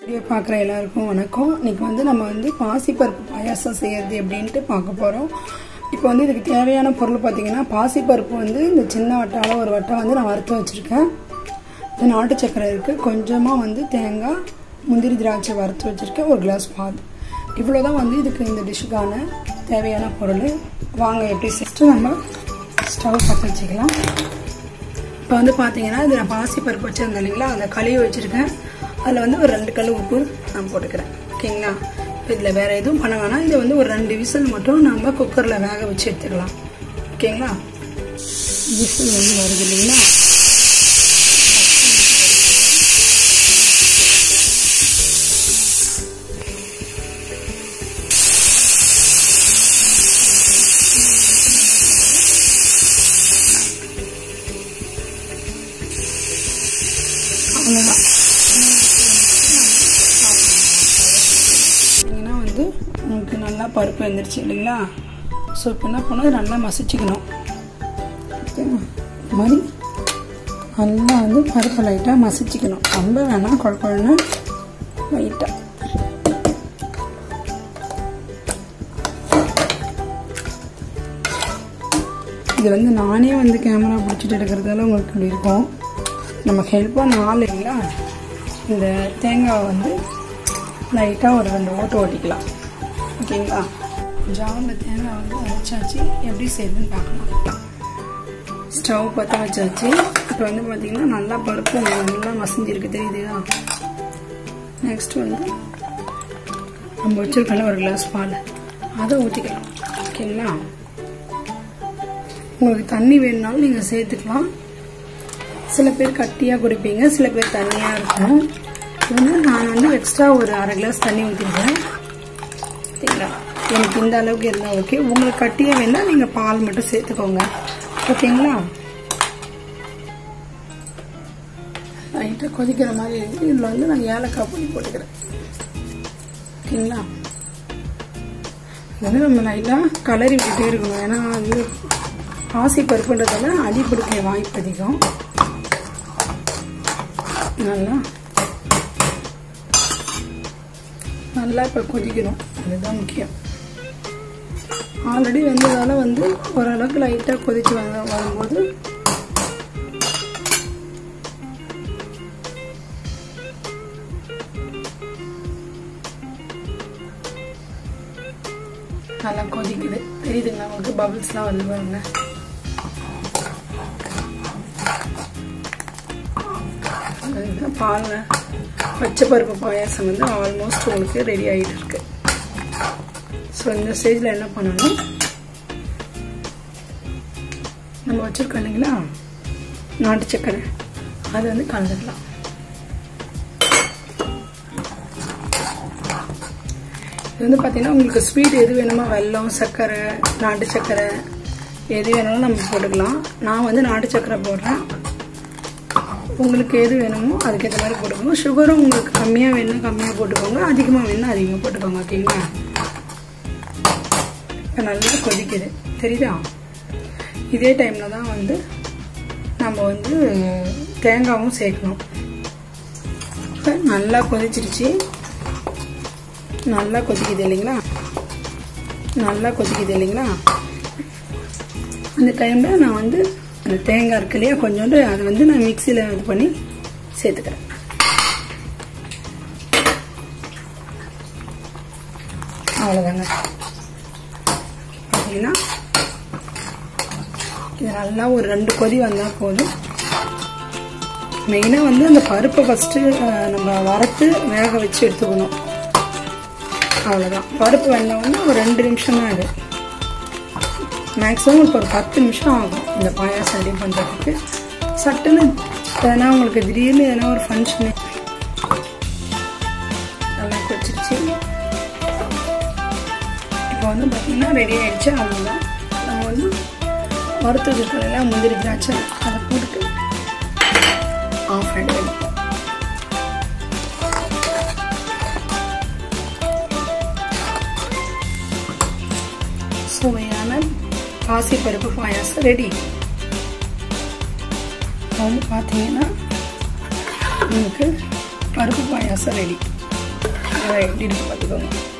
video பார்க்குற எல்லாருக்கும் வணக்கம் இன்னைக்கு வந்து நம்ம வந்து பாசிப்பருப்பு பாயாசம் செய்யறது எப்படின்ட்டு பார்க்க போகிறோம் இப்போ வந்து இதுக்கு தேவையான பொருள் பார்த்தீங்கன்னா பாசிப்பருப்பு வந்து இந்த சின்ன வட்டால ஒரு வட்டம் வந்து நான் வறுத்து வச்சுருக்கேன் இது நாட்டு சக்கரை இருக்குது கொஞ்சமாக வந்து தேங்காய் முந்திரி திராட்சை வறுத்து வச்சுருக்கேன் ஒரு கிளாஸ் பால் இவ்வளோ தான் வந்து இதுக்கு இந்த டிஷ்ஷுக்கான தேவையான பொருள் வாங்க எப்படி செஞ்சுட்டு நம்ம ஸ்டவ் பற்ற வச்சுக்கலாம் இப்போ வந்து பார்த்தீங்கன்னா இது நான் பாசி பருப்பு வச்சுருந்தேன் இல்லைங்களா அந்த கழுவி வச்சுருக்கேன் அதில் வந்து ஒரு ரெண்டு கல் உப்பு நான் போட்டுக்கிறேன் ஓகேங்களா இதில் வேறு எதுவும் பண்ண வேணாம் இதை வந்து ஒரு ரெண்டு விசில் மட்டும் நம்ம குக்கரில் வேக வச்சு எடுத்துக்கலாம் ஓகேங்களா விசில் வந்து வருது இல்லைங்களா அவ்வளோதான் பார்த்தீங்கன்னா வந்து உங்களுக்கு நல்லா பருப்பு வந்துருச்சு இல்லைங்களா ஸோ இப்போ என்ன பண்ணணும் நல்லா மசிச்சுக்கணும் ஓகேவா இந்த மாதிரி நல்லா வந்து பருப்பை லைட்டாக மசிச்சுக்கணும் ரொம்ப வேணாம் குழ குழன்னு லைட்டாக இது வந்து நானே வந்து கேமரா பிடிச்சிட்டு எடுக்கிறதால உங்களுக்கு இப்படி இருக்கும் நம்ம ஹெல்ப்பாக நாள் இல்லைங்களா இந்த தேங்காவை வந்து லைட்டாக ஒரு ரெண்டு ஓட்டு ஓட்டிக்கலாம் ஓகேங்களா ஜாரில் தேங்காய் வந்து அரைச்சாச்சு எப்படி செய்யுதுன்னு பார்க்கலாம் ஸ்டவ் பற்ற வச்சாச்சு இப்போ வந்து பார்த்திங்கன்னா நல்லா பருப்பு நல்லா மசிஞ்சிருக்கு தெரியுதுயா நெக்ஸ்ட் வந்து நம்ம வச்சுருக்கல ஒரு கிளாஸ் பால் அதை ஊற்றிக்கலாம் ஓகேங்களா உங்களுக்கு தண்ணி வேணுனாலும் நீங்கள் சேர்த்துக்கலாம் சில பேர் கட்டியாக குடிப்பீங்க சில பேர் தண்ணியாக இருக்கும் வந்து நான் வந்து எக்ஸ்ட்ரா ஒரு அரை கிளாஸ் தண்ணி ஊற்றிருக்கேன் சரிங்களா எனக்கு இந்த அளவுக்கு இருந்தால் ஓகே உங்களுக்கு கட்டியாக வேணால் நீங்கள் பால் மட்டும் சேர்த்துக்கோங்க ஓகேங்களா லைட்டாக கொதிக்கிற மாதிரி இருக்குது இதில் வந்து நான் ஏலக்காய் பொடி போட்டுக்கிறேன் ஓகேங்களா வந்து நம்ம லைட்டாக கலரி விட்டுட்டே இருக்கணும் ஏன்னா அது பாசி பருப்புன்றதால அடி பிடிக்க வாய்ப்பு அதிகம் நல்லா நல்லா இப்போ கொதிக்கணும் அதுதான் முக்கியம் ஆல்ரெடி வெந்ததால வந்து ஓரளவுக்கு லைட்டாக கொதிச்சு வந்த வரும்போது நல்லா கொதிக்குது தெரியுதுங்களா உங்களுக்கு பபிள்ஸ்லாம் வருது பாருங்க பால் பச்சை பருப்பு பாயாசம் வந்து ஆல்மோஸ்ட் உங்களுக்கு ரெடி ஆகிட்டு இருக்கு ஸோ இந்த ஸ்டேஜில் என்ன பண்ணணும் நம்ம வச்சுருக்கோம் இல்லைங்களா நாட்டு சக்கரை அதை வந்து கலந்துக்கலாம் இது வந்து பார்த்தீங்கன்னா உங்களுக்கு ஸ்வீட் எது வேணுமோ வெல்லம் சர்க்கரை நாட்டு சக்கரை எது வேணுமோ நம்ம போட்டுக்கலாம் நான் வந்து நாட்டு சக்கரை போடுறேன் உங்களுக்கு எது வேணுமோ அதுக்கேற்ற மாதிரி போட்டுக்கோங்க சுகரும் உங்களுக்கு கம்மியாக வேணும் கம்மியாக போட்டுக்கோங்க அதிகமாக வேணும் அதிகமாக போட்டுக்கோங்க ஓகேங்களா இப்போ நல்லா கொதிக்குது தெரியுதா இதே டைமில் தான் வந்து நம்ம வந்து தேங்காவும் சேர்க்கணும் இப்போ நல்லா கொதிச்சிருச்சு நல்லா கொதிக்குது இல்லைங்களா நல்லா கொதிக்குது இல்லைங்களா அந்த டைமில் நான் வந்து அந்த தேங்காய் இருக்கு இல்லையா கொஞ்சோண்டு அதை வந்து நான் மிக்சியில் இது பண்ணி சேர்த்துக்கிறேன் அவ்வளோதாங்க பார்த்தீங்கன்னா இது நல்லா ஒரு ரெண்டு கொதி வந்தால் போதும் மெயினாக வந்து அந்த பருப்பை ஃபஸ்ட்டு நம்ம வறுத்து வேக வச்சு எடுத்துக்கணும் அவ்வளோதான் பருப்பு வெந்தோடனே ஒரு ரெண்டு நிமிஷம் தான் இது மேக்ஸிமம் இப்போ ஒரு பத்து நிமிஷம் ஆகும் இந்த பாயாசம் ரெடி பண்ணுறதுக்கு சட்டுன்னு எதனா உங்களுக்கு திடீர்னு எதனா ஒரு ஃபங்க்ஷனு நல்லா கொச்சிருச்சு இப்போ வந்து பார்த்திங்கன்னா ரெடி ஆகிடுச்சு அவ்வளோதான் நம்ம வந்து வறுத்து வச்சுருக்கலாம் முந்திரி திராட்சை அதை போட்டுட்டு ஆஃப் ஆகிடுவேன் சுவையான பாசிப்பருப்பு பாயாசம் ரெடி வந்து பார்த்தீங்கன்னா உங்களுக்கு பருப்பு பாயாசம் ரெடி அதை எப்படி இருக்கு பார்த்துக்கோங்க